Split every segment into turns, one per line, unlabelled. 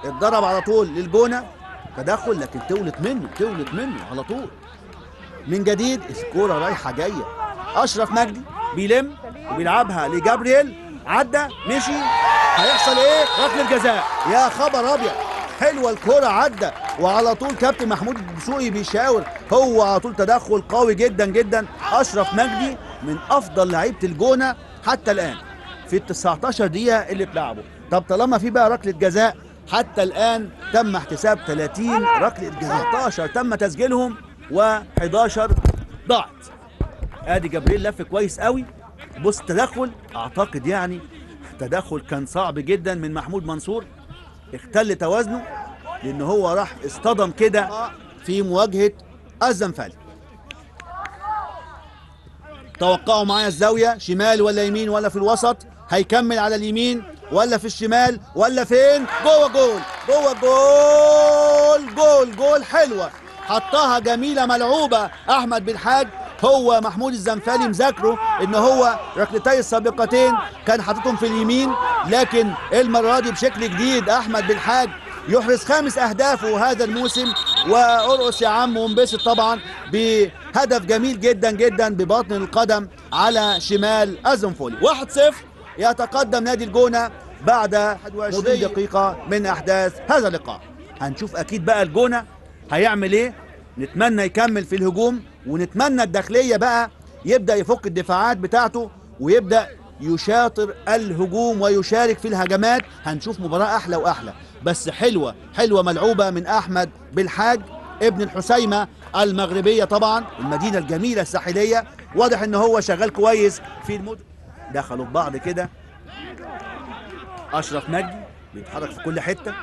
اتضرب على طول للجونه تدخل لكن تولت منه تولت منه على طول من جديد الكوره رايحه جايه اشرف مجدي بيلم وبيلعبها لجابرييل عدى مشي هيحصل ايه ركله جزاء يا خبر ابيض حلوه الكوره عدى وعلى طول كابتن محمود الدسوقي بيشاور هو على طول تدخل قوي جدا جدا اشرف مجدي من افضل لعيبه الجونه حتى الان في ال 19 دقيقه اللي اتلعبوا طب طالما في بقى ركله جزاء حتى الان تم احتساب 30 ركله جزاء 19 تم تسجيلهم و11 ضاعت ادي جبريل لف كويس قوي بص التدخل اعتقد يعني تدخل كان صعب جدا من محمود منصور اختل توازنه لان هو راح اصطدم كده في مواجهه الزنفالي توقعوا معايا الزاويه شمال ولا يمين ولا في الوسط هيكمل على اليمين ولا في الشمال ولا فين جوه جول جوه جول جول جول حلوه حطها جميله ملعوبه احمد بالحاج هو محمود الزنفالي مذاكره ان هو ركلتي السابقتين كان حاططهم في اليمين لكن المره دي بشكل جديد احمد بالحاج يحرز خامس اهدافه هذا الموسم وارقص يا عم وانبسط طبعا بهدف جميل جدا جدا بباطن القدم على شمال الزنفولي 1-0 يتقدم نادي الجونه بعد 21 دقيقه من احداث هذا اللقاء هنشوف اكيد بقى الجونه هيعمل ايه نتمنى يكمل في الهجوم ونتمنى الداخليه بقى يبدا يفك الدفاعات بتاعته ويبدا يشاطر الهجوم ويشارك في الهجمات هنشوف مباراه احلى واحلى بس حلوه حلوه ملعوبه من احمد بالحاج ابن الحسيمه المغربيه طبعا المدينه الجميله الساحليه واضح ان هو شغال كويس في المدن دخلوا في بعض كده اشرف مجدي بيتحرك في كل حته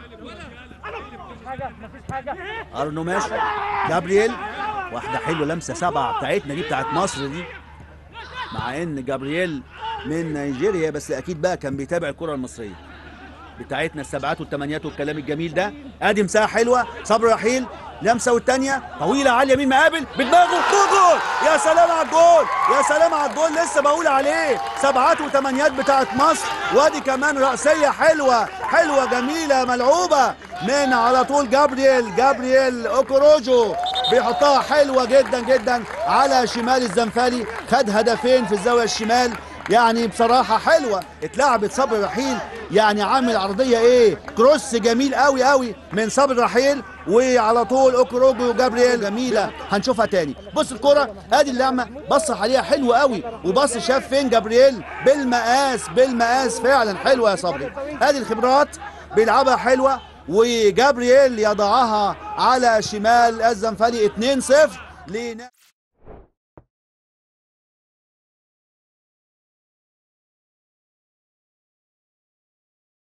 ارنو ماشي جابرييل واحده حلوه لمسه سبعه بتاعتنا دي بتاعت مصر دي مع ان جابرييل من نيجيريا بس اكيد بقى كان بيتابع الكره المصريه بتاعتنا السبعات والثمانيات والكلام الجميل ده ادي مساحه حلوه صبر رحيل لمسه والثانيه طويله عاليه مين مقابل بدماغه جول جول يا سلام على الجول يا سلام على الجول لسه بقول عليه سبعات وثمانيات بتاعت مصر وادي كمان راسيه حلوه حلوه جميله ملعوبه من على طول جابرييل جابرييل اوكوروجو بيحطها حلوه جدا جدا على شمال الزنفالي خد هدفين في الزاويه الشمال يعني بصراحة حلوة اتلعبت صبري رحيل يعني عامل عرضية ايه كروس جميل قوي قوي من صبري رحيل وعلى طول اوكروجو وجابرييل جميلة هنشوفها تاني بص الكرة ادي اللعمة بص عليها حلوة قوي وبص شاف فين جابرييل بالمقاس بالمقاس فعلا حلوة يا صبري ادي الخبرات بيلعبها حلوة وجابرييل يضعها على شمال الزنفالي 2-0 لنا